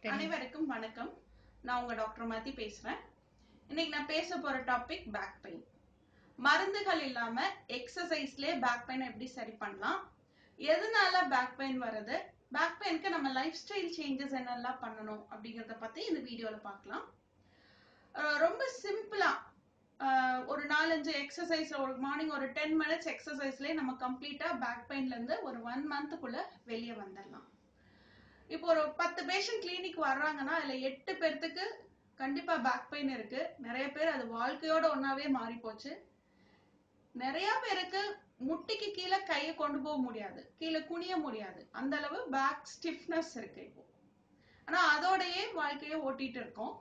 அனைவருக்கும் வணக்கம் நான் உங்க டாக்டர் மாத்தி பேசுறேன் இன்னைக்கு நான் பேச போற டாபிக் பேக் பெயின் மருந்துகள் இல்லாம எக்ஸசைஸ்லயே பேக் பெயின் எப்படி சரி பண்ணலாம் எதனால பேக் பெயின் வருது பேக் பெயினுக்கு நம்ம லைஃப் ஸ்டைல் சேஞ்சஸ் என்னெல்லாம் பண்ணணும் அப்படிங்கறத பத்தி இந்த வீடியோல பார்க்கலாம் அஹ் ரொம்ப சிம்பிளா ஒரு நாலஞ்சு எக்ஸசைஸ் ஒரு மார்னிங் ஒரு டென் மினிட்ஸ் எக்ஸசைஸ்லயே நம்ம கம்ப்ளீட்டா பேக் பெயின்ல இருந்து ஒரு ஒன் மந்த்துக்குள்ள வெளியே வந்துடலாம் இப்போ ஒரு பத்து பேஷண்ட் கிளினிக் வர்றாங்கன்னா அதுல எட்டு பேர்த்துக்கு கண்டிப்பா பேக் பெயின் இருக்கு நிறைய பேர் அது வாழ்க்கையோட ஒன்னாவே மாறி போச்சு நிறைய பேருக்கு முட்டிக்கு கீழே கையை கொண்டு போக முடியாது கீழே குனிய முடியாது அந்த அளவு பேக் ஸ்டிஃப்னஸ் இருக்கு இப்போ ஆனா அதோடயே வாழ்க்கையை ஓட்டிட்டு இருக்கோம்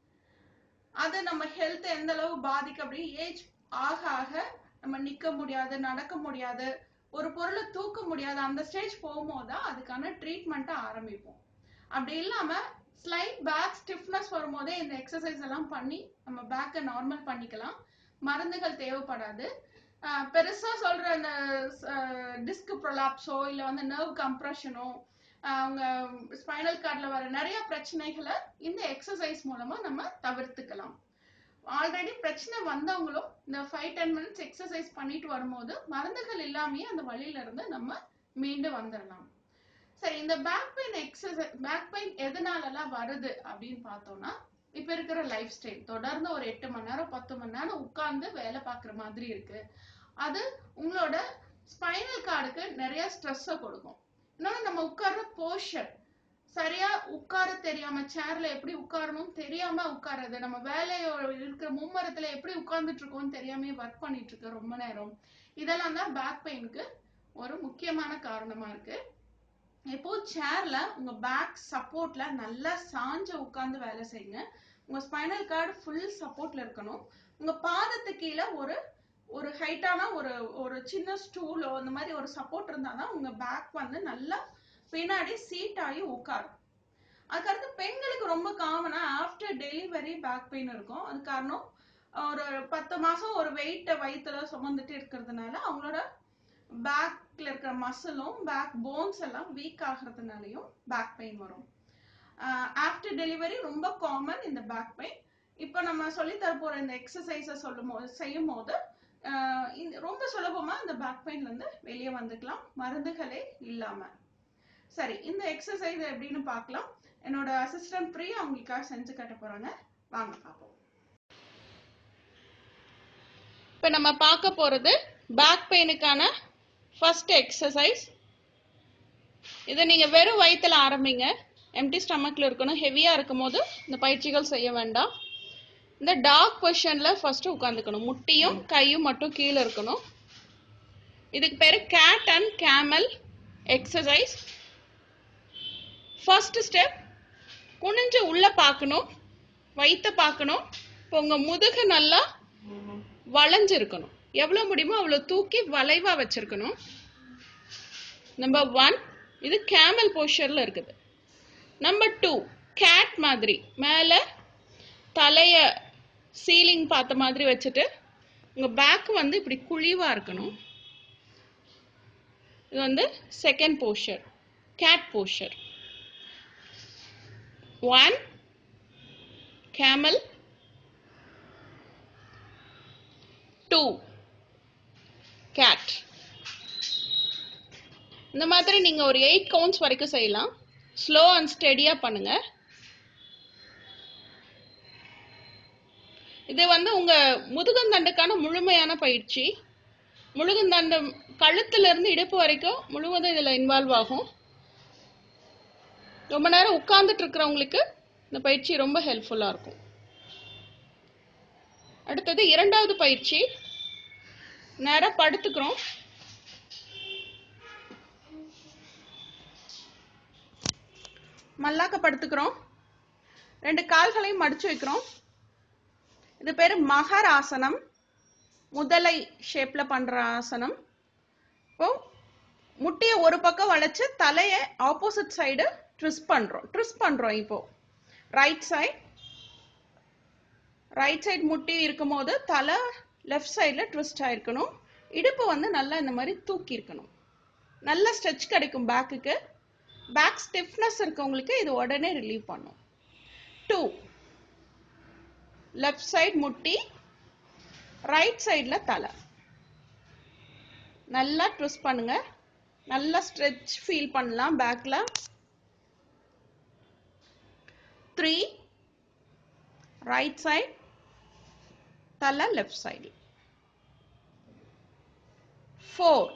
அது நம்ம ஹெல்த் எந்த அளவு பாதிக்கு அப்படி ஏஜ் ஆக ஆக நம்ம நிக்க முடியாது நடக்க முடியாது ஒரு பொருளை தூக்க முடியாது அந்த ஸ்டேஜ் போகும்போது தான் அதுக்கான ட்ரீட்மெண்ட்டை ஆரம்பிப்போம் அப்படி இல்லாம ஸ்லைட் பேக் ஸ்டிஃப்னஸ் வரும்போதே இந்த எக்ஸசைஸ் எல்லாம் பண்ணி நம்ம பேக்கை நார்மல் பண்ணிக்கலாம் மருந்துகள் தேவைப்படாது ஆஹ் பெருசா சொல்ற அந்த டிஸ்க் ப்ரொலாப்ஸோ இல்ல வந்து நர்வ் கம்ப்ரெஷனோ அவங்க ஸ்பைனல் கார்ட்ல வர நிறைய பிரச்சனைகளை இந்த எக்ஸசைஸ் மூலமா நம்ம தவிர்த்துக்கலாம் ஆல்ரெடி பிரச்சனை வந்தவங்களும் இந்த ஃபைவ் டென் மினிட்ஸ் எக்ஸசைஸ் பண்ணிட்டு வரும்போது மருந்துகள் இல்லாமயே அந்த வழியில இருந்து நம்ம மீண்டு வந்துடலாம் சரி இந்த back pain exercise back pain எதனாலலாம் வருது அப்படின்னு பார்த்தோம்னா இப்ப இருக்கிற லைஃப் ஸ்டைல் தொடர்ந்து ஒரு எட்டு மணி நேரம் பத்து மணி நேரம் உட்கார்ந்து வேலை பார்க்குற மாதிரி இருக்கு அது உங்களோட ஸ்பைனல் கார்டுக்கு நிறைய ஸ்ட்ரெஸ்ஸை கொடுக்கும் இன்னொன்று நம்ம உட்கார்ற போஸ்டர் சரியா உட்கார தெரியாம சேர்ல எப்படி உட்காரணும் தெரியாம உட்கார்றது நம்ம வேலையோட இருக்கிற மும்மரத்துல எப்படி உட்கார்ந்துட்டு இருக்கோம்னு தெரியாம ஒர்க் பண்ணிட்டு இருக்க ரொம்ப நேரம் இதெல்லாம் தான் பேக் பெயினுக்கு ஒரு முக்கியமான காரணமா இருக்கு இப்போ சேர்ல உங்க பேக் சப்போர்ட்ல நல்லா சாஞ்ச உட்கார்ந்து வேலை செய்யுங்க உங்க ஸ்பைனல் கார்டு ஃபுல் சப்போர்ட்ல இருக்கணும் உங்க பாதத்து கீழே ஒரு ஒரு ஹைட்டான ஒரு ஒரு சின்ன ஸ்டூலோ இந்த மாதிரி ஒரு சப்போர்ட் இருந்தாதான் உங்க பேக் வந்து நல்லா பின்னாடி சீட் ஆகி உட்காரும் அதுக்கடுத்து பெண்களுக்கு ரொம்ப காமனா ஆஃப்டர் டெலிவரி பேக் பெயின் இருக்கும் அது காரணம் ஒரு பத்து மாசம் ஒரு வெயிட்டை வயிற்றுல சுமந்துட்டு இருக்கிறதுனால அவங்களோட பேக்ல இருக்கிற மசிலும் பேக் போன்ஸ் எல்லாம் வீக் ஆகுறதுனாலையும் பேக் பெயின் வரும் ஆஃப்டர் டெலிவரி ரொம்ப காமன் இந்த பேக் பெயின் இப்போ நம்ம சொல்லி தர போற இந்த எக்ஸசைஸை சொல்லும் போது செய்யும் போது ரொம்ப சுலபமா இந்த பேக் பெயின்ல இருந்து வெளியே வந்துக்கலாம் மருந்துகளே இல்லாம சரி இந்த எக்ஸசைஸ் எப்படின்னு பார்க்கலாம் என்னோட அசிஸ்டன்ட் பிரியா அவங்களுக்காக செஞ்சு கட்ட போறாங்க வாங்க பார்ப்போம் இப்ப நம்ம பார்க்க போறது பேக் பெயினுக்கான ஃபர்ஸ்ட் எக்ஸசைஸ் இதை நீங்க வெறும் வயிற்றுல ஆரம்பிங்க எம்டி ஸ்டமக்ல இருக்கணும் ஹெவியா இருக்கும் போது இந்த பயிற்சிகள் செய்ய வேண்டாம் இந்த டாக் பொசிஷன்ல ஃபர்ஸ்ட் உட்காந்துக்கணும் முட்டியும் கையும் மட்டும் கீழே இருக்கணும் இதுக்கு பேரு cat and camel exercise first step குனிஞ்சு உள்ள பார்க்கணும் வயிற்ற பார்க்கணும் இப்போ உங்க முதுகு நல்லா வளைஞ்சிருக்கணும் எவ்வளவு முடியுமோ அவ்வளவு தூக்கி வளைவா வச்சிருக்கணும் நம்பர் ஒன் இது கேமல் போஸ்டர்ல இருக்குது நம்பர் டூ கேட் மாதிரி மேல தலைய சீலிங் பார்த்த மாதிரி வச்சுட்டு உங்க பேக் வந்து இப்படி குழிவா இருக்கணும் இது வந்து second poster cat poster one camel two cat இந்த மாதிரி நீங்க ஒரு எயிட் கவுண்ட்ஸ் வரைக்கும் செய்யலாம் ஸ்லோ அண்ட் ஸ்டெடியா பண்ணுங்க இது வந்து உங்க முதுகந்தண்டுக்கான முழுமையான பயிற்சி முழுகந்தண்டம் கழுத்துல இருந்து இடுப்பு வரைக்கும் முழுவதும் இதுல இன்வால்வ் ஆகும் ரொம்ப நேரம் உட்கார்ந்துட்டு இருக்கிறவங்களுக்கு இந்த பயிற்சி ரொம்ப ஹெல்ப்ஃபுல்லா இருக்கும் அடுத்தது இரண்டாவது பயிற்சி நேரா படுத்துக்கிறோம் மல்லாக்க படுத்துக்கிறோம் ரெண்டு கால்களையும் மடிச்சு வைக்கிறோம் இது பேரு மகர் ஆசனம் முதலை ஷேப்ல பண்ற ஆசனம் இப்போ முட்டிய ஒரு பக்கம் வளைச்சு தலைய ஆப்போசிட் சைடு ட்விஸ்ட் பண்றோம் ட்விஸ்ட் பண்றோம் இப்போ ரைட் சைட் ரைட் சைடு முட்டி இருக்கும் போது தலை லெஃப்ட் சைடில் ட்விஸ்ட் ஆயிருக்கணும் இடுப்பு வந்து நல்லா இந்த மாதிரி தூக்கி இருக்கணும் நல்ல ஸ்ட்ரெச் கிடைக்கும் பேக்குக்கு பேக் ஸ்டிஃப்னஸ் இருக்கவங்களுக்கு இது உடனே ரிலீவ் பண்ணும் டூ லெஃப்ட் சைடு முட்டி ரைட் சைடில் தலை நல்லா ட்விஸ்ட் பண்ணுங்க நல்லா ஸ்ட்ரெச் ஃபீல் பண்ணலாம் பேக்ல த்ரீ ரைட் சைடு தலை லெஃப்ட் சைடு ஃபோர்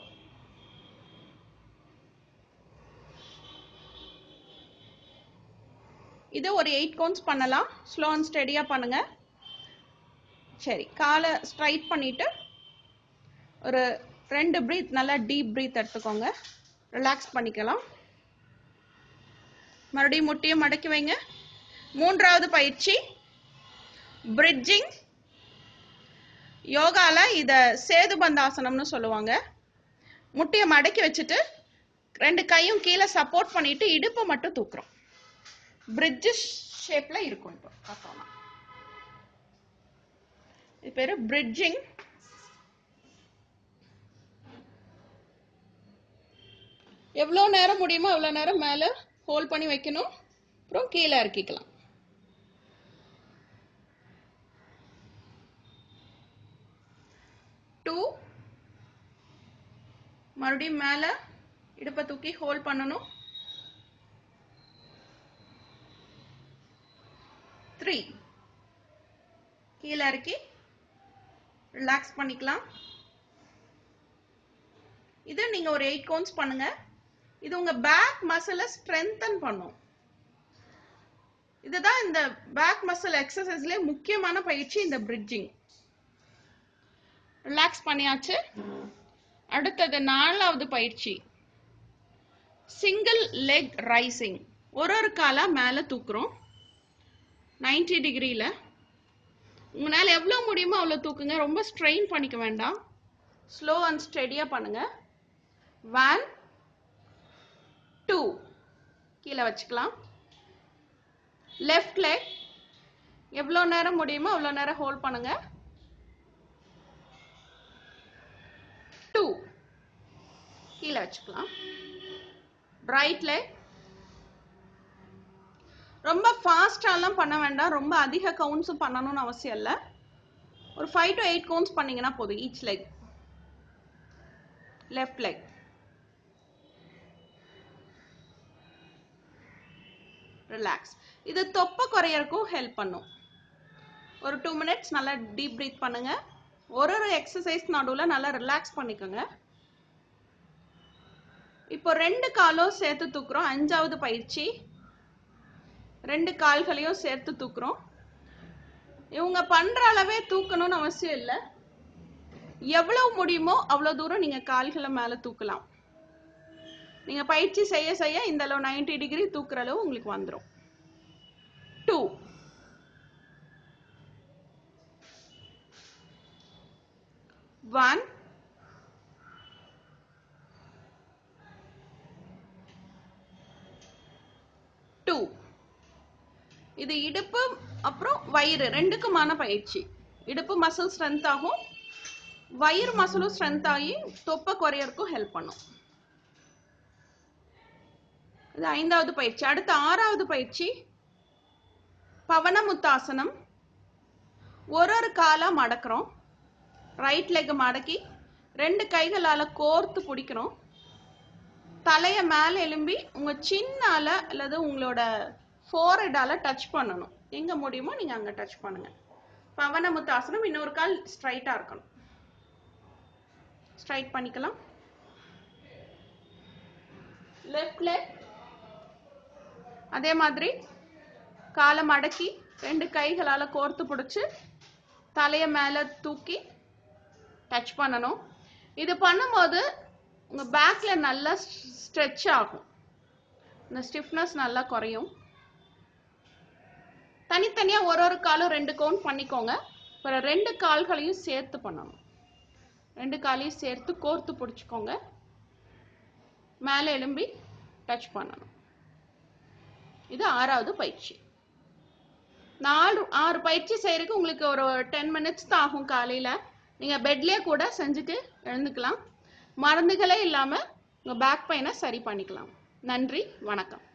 இது ஒரு எயிட் கவுண்ட்ஸ் பண்ணலாம் ஸ்லோ அண்ட் ஸ்டெடியா பண்ணுங்க சரி காலை ஸ்ட்ரைட் பண்ணிட்டு ஒரு ரெண்டு ப்ரீத் நல்லா டீப் ப்ரீத் எடுத்துக்கோங்க ரிலாக்ஸ் பண்ணிக்கலாம் மறுபடியும் முட்டியை மடக்கி வைங்க மூன்றாவது பயிற்சி பிரிட்ஜிங் யோகால இத சேது பந்தாசனம்னு சொல்லுவாங்க முட்டியை மடக்கி வச்சுட்டு ரெண்டு கையும் கீழே சப்போர்ட் பண்ணிட்டு இடுப்பை மட்டும் தூக்குறோம் பிரிட்ஜ் ஷேப்ல இருக்கும் இப்போ பார்த்தோம்னா இது பேரு பிரிட்ஜிங் எவ்வளோ நேரம் முடியுமோ அவ்வளோ நேரம் மேலே ஹோல்ட் பண்ணி வைக்கணும் அப்புறம் கீழே இறக்கிக்கலாம் டூ மறுபடியும் மேலே இடுப்பை தூக்கி ஹோல்ட் பண்ணணும் த்ரீ கீழே இறக்கி ரிலாக்ஸ் பண்ணிக்கலாம் இது நீங்க ஒரு எயிட் கவுண்ட்ஸ் பண்ணுங்க இது உங்க பேக் மசிலை ஸ்ட்ரென்தன் பண்ணும் இதுதான் இந்த பேக் மசில் எக்ஸசைஸ்ல முக்கியமான பயிற்சி இந்த பிரிட்ஜிங் ரிலாக்ஸ் பண்ணியாச்சு அடுத்தது நாலாவது பயிற்சி சிங்கிள் லெக் ரைசிங் ஒரு ஒரு காலா மேல தூக்குறோம் 90 டிகிரியில உங்களால எவ்வளவு முடியுமோ அவ்வளவு தூக்குங்க ரொம்ப ஸ்ட்ரெயின் பண்ணிக்க வேண்டாம் ஸ்லோ அண்ட் ஸ்டெடியா பண்ணுங்க ஒன் டூ கீழே வச்சுக்கலாம் லெஃப்ட் லெக் எவ்வளோ நேரம் முடியுமோ அவ்வளோ நேரம் ஹோல்ட் பண்ணுங்க டூ கீழே வச்சுக்கலாம் ரைட் லெக் ரொம்ப ஃபாஸ்டாலாம் பண்ண வேண்டாம் ரொம்ப அதிக கவுண்ட்ஸும் பண்ணணும்னு அவசியம் இல்லை ஒரு ஃபைவ் டு எயிட் கவுண்ட்ஸ் பண்ணீங்கன்னா போதும் each leg left leg relax இது தொப்பை குறையறக்கும் ஹெல்ப் பண்ணும் ஒரு டூ மினிட்ஸ் நல்லா டீப் பிரீத் பண்ணுங்க ஒரு ஒரு எக்ஸசைஸ் நடுவில் நல்லா ரிலாக்ஸ் பண்ணிக்கோங்க இப்போ ரெண்டு காலும் சேர்த்து தூக்குறோம் அஞ்சாவது பயிற்சி ரெண்டு கால்களையும் சேர்த்து தூக்குறோம் இவங்க பண்ற அளவே தூக்கணும்னு அவசியம் இல்லை எவ்வளவு முடியுமோ அவ்வளவு தூரம் நீங்க கால்களை மேல தூக்கலாம் நீங்க பயிற்சி செய்ய செய்ய இந்த அளவு நைன்டி டிகிரி தூக்குற அளவு உங்களுக்கு வந்துடும் டூ ஒன் டூ இது இடுப்பு அப்புறம் வயிறு ரெண்டுக்குமான பயிற்சி இடுப்பு மசில் ஸ்ட்ரென்த் ஆகும் வயிறு மசிலும் ஸ்ட்ரென்த் ஆகி தொப்பை குறையறக்கும் ஹெல்ப் பண்ணும் இது ஐந்தாவது பயிற்சி அடுத்த ஆறாவது பயிற்சி பவனமுத்தாசனம் ஒரு ஒரு காலா மடக்கிறோம் ரைட் லெக் மடக்கி ரெண்டு கைகளால கோர்த்து பிடிக்கிறோம் தலைய மேல எலும்பி உங்க சின்னால அல்லது உங்களோட ஃபோரடால டச் பண்ணணும் எங்க முடியுமோ நீங்க அங்க டச் பண்ணுங்க பவனமுத்தாசனம் இன்னொரு கால் ஸ்ட்ரைட்டா இருக்கணும் ஸ்ட்ரைட் பண்ணிக்கலாம் லெஃப்ட் லெக் அதே மாதிரி காலை மடக்கி ரெண்டு கைகளால கோர்த்து பிடிச்சு தலைய மேல தூக்கி டச் பண்ணணும் இது பண்ணும்போது உங்க பேக்ல நல்லா ஸ்ட்ரெச் ஆகும் இந்த ஸ்டிஃப்னஸ் நல்லா குறையும் தனித்தனியா ஒரு ஒரு காலும் ரெண்டு கவுண்ட் பண்ணிக்கோங்க அப்புறம் ரெண்டு கால்களையும் சேர்த்து பண்ணணும் ரெண்டு காலையும் சேர்த்து கோர்த்து பிடிச்சிக்கோங்க மேலே எலும்பி டச் பண்ணணும் இது ஆறாவது பயிற்சி நாலு ஆறு பயிற்சி செய்யறதுக்கு உங்களுக்கு ஒரு டென் மினிட்ஸ் தான் ஆகும் காலையில நீங்க பெட்லயே கூட செஞ்சுட்டு எழுந்துக்கலாம் மருந்துகளே இல்லாம உங்க பேக் பெயினை சரி பண்ணிக்கலாம் நன்றி வணக்கம்